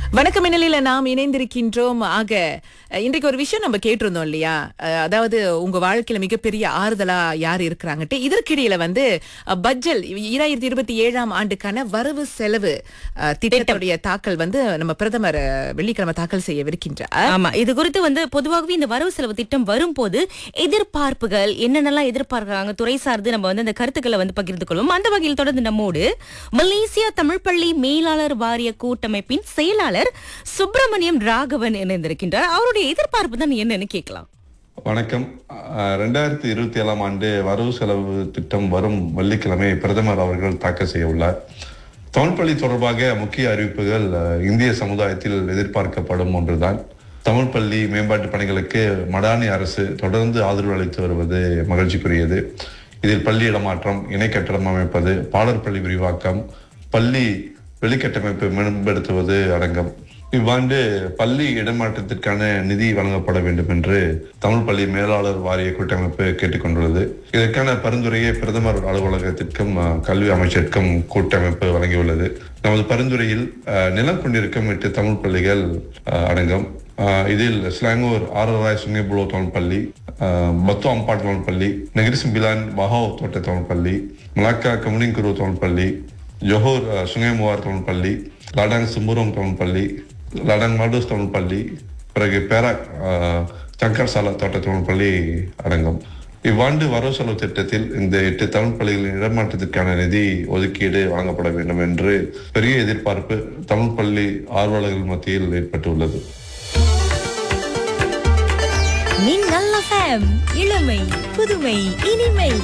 வணக்கம் மின்னலில நாம் இணைந்திருக்கின்றோம் ஆக அஹ், இன்றைக்கு ஒரு விஷயம் நம்ம கேட்டிருந்தோம் இல்லையா அஹ், அதாவது உங்க வாழ்க்கையில மிகப்பெரிய ஆறுதலா யார் இருக்கிறாங்கட்டு இதற்கிடையில வந்து அஹ், பட்ஜெட் இரண்டாயிரத்தி இருபத்தி ஏழாம் ஆண்டுக்கான வரவு செலவு அஹ், திட்டத்துடைய தாக்கல் வந்து நம்ம பிரதமர் அஹ், வெள்ளிக்கிழமை தாக்கல் செய்யவிருக்கின்றார் ஆமா இது குறித்து வந்து பொதுவாகவே இந்த வரவு செலவு திட்டம் வரும்போது எதிர்பார்ப்புகள் என்னென்னலாம் எதிர்பார்க்கறாங்க துறை சார்ந்து நம்ம வந்து அந்த கருத்துக்களை வந்து பகிர்ந்து கொள்வோம் அந்த வகையில் தொடர்ந்து நம்மோடு மலேசியா தமிழ் பள்ளி மேலாளர் வாரிய கூட்டமைப்பின் செயலாளர் சுப்பிரமணியம் ராகவன் இணைந்திருக்கின்றார் அவருடைய எதிர்பார்ப்பு தான் என்னன்னு கேட்கலாம் வணக்கம் அஹ், ரெண்டாயிரத்தி இருபத்தி ஏழாம் ஆண்டு வரவு செலவு திட்டம் வரும் வெள்ளிக்கிழமை பிரதமர் அவர்கள் தாக்கல் செய்ய உள்ளார் தமிழ்ப்பள்ளி தொடர்பாக முக்கிய அறிவிப்புகள் அஹ், இந்திய சமுதாயத்தில் எதிர்பார்க்கப்படும் ஒன்றுதான் தமிழ் பள்ளி மேம்பாட்டு பணிகளுக்கு மடானி அரசு தொடர்ந்து ஆதரவு அளித்து வருவது மகிழ்ச்சிக்குரியது இதில் பள்ளி இடமாற்றம் இணை கட்டடம் அமைப்பது பாலர் பள்ளி விரிவாக்கம் பள்ளி வெளிக்கட்டமைப்பு மேம்படுத்துவது அடங்கும் இவ்வாண்டு பள்ளி இடமாற்றத்திற்கான நிதி வழங்கப்பட வேண்டும் என்று தமிழ் பள்ளி மேலாளர் வாரிய கூட்டமைப்பு கேட்டுக்கொண்டுள்ளது இதற்கான பரிந்துரையை பிரதமர் அலுவலகத்திற்கும் அஹ், கல்வி அமைச்சருக்கும் கூட்டமைப்பு வழங்கியுள்ளது நமது பரிந்துரையில் அஹ், நிலம் கொண்டிருக்கும் எட்டு தமிழ் பள்ளிகள் அஹ், அடங்கும் அஹ், இதில் ஸ்லாங்கூர் ஆரராய் சுங்கேபுலோ தமிழ் பள்ளி அஹ், பத்து அம்பாட் தமிழ் பள்ளி நெகிரி சிம்பிலான் பஹோ தோட்ட தமிழ் பள்ளி மலாக்கா கமுனிங்குரு தமிழ் பள்ளி ஜொஹூர் அஹ், சுங்கேமுவார் தமிழ் பள்ளி லடாங் சும்புரம் தமிழ் பள்ளி லடாங் மாடூஸ் தமிழ் பள்ளி பிறகு பேராக் அஹ், சங்கர் சாலா தோட்ட தமிழ் பள்ளி அடங்கும் இவ்வாண்டு வரவு செலவு திட்டத்தில் இந்த எட்டு தமிழ் பள்ளிகளின் இடமாற்றத்திற்கான நிதி ஒதுக்கீடு வழங்கப்பட வேண்டும் என்று பெரிய எதிர்பார்ப்பு தமிழ் பள்ளி ஆர்வலர்கள் மத்தியில் ஏற்பட்டுள்ளது மின்னல் FM இளமை புதுமை இனிமை